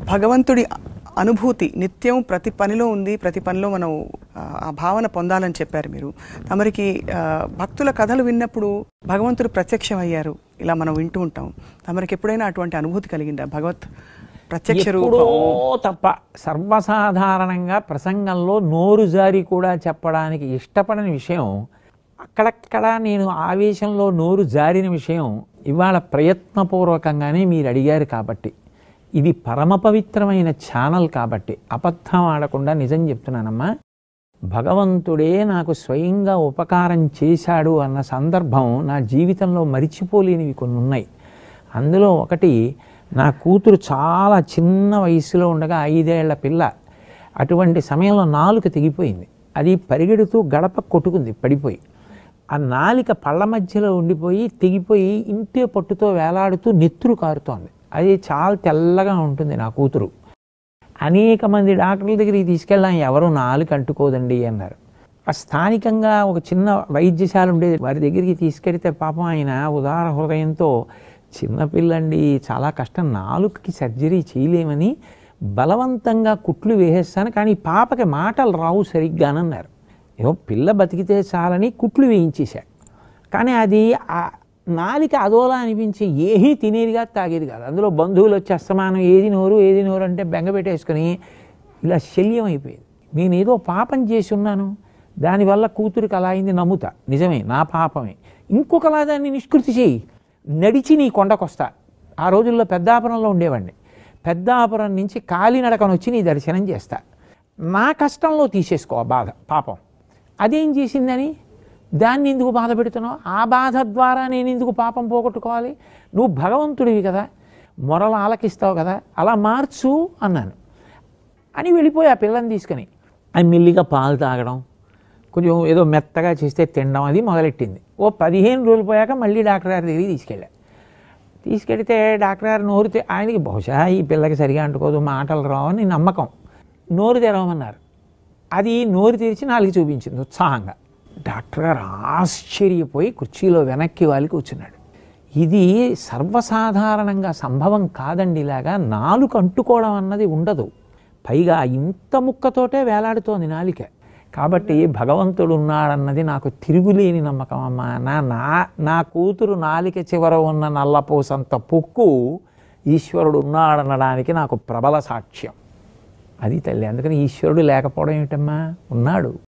భగవంతుడి అనుభూతి నిత్యం ప్రతి పనిలో ఉంది ప్రతి పనిలో మనం ఆ, ఆ భావన పొందాలని చెప్పారు మీరు తమరికి ఆ, భక్తుల కథలు విన్నప్పుడు భగవంతుడు ప్రత్యక్షం అయ్యారు ఇలా మనం వింటూ ఉంటాం తమరికి ఎప్పుడైనా అటువంటి అనుభూతి కలిగిందా భగవత్ ప్రత్యక్ష ఎప్పుడో రూపం తప్ప సర్వసాధారణంగా ప్రసంగంలో నోరు జారి కూడా చెప్పడానికి ఇష్టపడని విషయం అక్కడక్కడ నేను ఆవేశంలో నోరు జారిన విషయం ఇవాళ ప్రయత్నపూర్వకంగానే మీరు అడిగారు కాబట్టి ఇది పరమ పవిత్రమైన ఛానల్ కాబట్టి అబద్ధం ఆడకుండా నిజం చెప్తున్నానమ్మా భగవంతుడే నాకు స్వయంగా ఉపకారం చేశాడు అన్న సందర్భం నా జీవితంలో మరిచిపోలేనివి కొన్ని ఉన్నాయి అందులో ఒకటి నా కూతురు చాలా చిన్న వయసులో ఉండగా ఐదేళ్ల పిల్ల అటువంటి సమయంలో నాలుక తెగిపోయింది అది పరిగెడుతూ గడప కొట్టుకుంది పడిపోయి ఆ నాలిక పళ్ళ మధ్యలో ఉండిపోయి తెగిపోయి ఇంటి పట్టుతో వేలాడుతూ నెత్తురు కారుతోంది అది చాలా తెల్లగా ఉంటుంది నా కూతురు అనేక మంది డాక్టర్ల దగ్గరికి తీసుకెళ్ళాం ఎవరు నాలుక అంటుకోదండి అన్నారు ఆ స్థానికంగా ఒక చిన్న వైద్యశాల ఉండేది వారి దగ్గరికి తీసుకెడితే పాపం ఆయన ఉదార హృదయంతో చిన్నపిల్లండి చాలా కష్టం నాలుకకి సర్జరీ చేయలేమని బలవంతంగా కుట్లు వేసేస్తాను కానీ ఈ పాపకి మాటలు రావు సరిగ్గానన్నారు ఏమో పిల్ల బతికితే చాలని కుట్లు వేయించేశాడు కానీ అది ఆ నాలిక అదోలా అనిపించి ఏమీ తినేదిగా తాగేది కాదు అందులో బంధువులు వచ్చి అస్తమానం ఏది నోరు ఏది నోరు అంటే బెంగ పెట్టేసుకుని ఇలా శల్యం అయిపోయింది నేను ఏదో పాపం చేసి ఉన్నాను దానివల్ల కూతురికి అలా అయింది నమ్ముతా నిజమే నా పాపమే ఇంకొకలా దాన్ని నిష్కృతి చేయి నడిచి నీ కొండకొస్తా ఆ రోజుల్లో పెద్దాపురంలో ఉండేవాడిని పెద్దాపురం నుంచి కాలినడకను వచ్చి నీ దర్శనం చేస్తా నా కష్టంలో తీసేసుకో ఆ బాధ పాపం అదేం చేసిందని దాన్ని ఎందుకు బాధ పెడుతున్నావు ఆ బాధ ద్వారా నేను ఎందుకు పాపం పోగొట్టుకోవాలి నువ్వు భగవంతుడివి కదా మొరలు ఆలకిస్తావు కదా అలా మార్చు అన్నాను అని వెళ్ళిపోయి ఆ పిల్లని తీసుకొని అది మెల్లిగా పాలు తాగడం కొంచెం ఏదో మెత్తగా చేస్తే తినడం అది మొదలెట్టింది ఓ పదిహేను రోజులు పోయాక మళ్ళీ డాక్టర్ గారి దగ్గరికి తీసుకెళ్ళా తీసుకెడితే డాక్టర్ గారు నోరు తె- ఆయనకి బహుశా ఈ పిల్లకి సరిగా అంటుకోదు మాటలు రావు అని నమ్మకం నోరు తెరవమన్నారు అది నోరు తెరిచి నాలుగు చూపించింది ఉత్సాహంగా డాక్టర్ గారు ఆశ్చర్యపోయి కుర్చీలో వెనక్కి వాలి కూర్చున్నాడు ఇది సర్వసాధారణంగా సంభవం కాదండి ఇలాగా నాలుగు అంటుకోవడం అన్నది ఉండదు పైగా ఇంత ముక్కతోటే వేలాడుతోంది నాలిక కాబట్టి భగవంతుడు ఉన్నాడన్నది నాకు తిరుగులేని నమ్మకం అమ్మా నా నా నా కూతురు నాలిక చివర ఉన్న నల్లపూసంత పొక్కు ఈశ్వరుడు ఉన్నాడనడానికి నాకు ప్రబల సాక్ష్యం అది తల్లి అందుకని ఈశ్వరుడు లేకపోవడం ఏమిటమ్మా ఉన్నాడు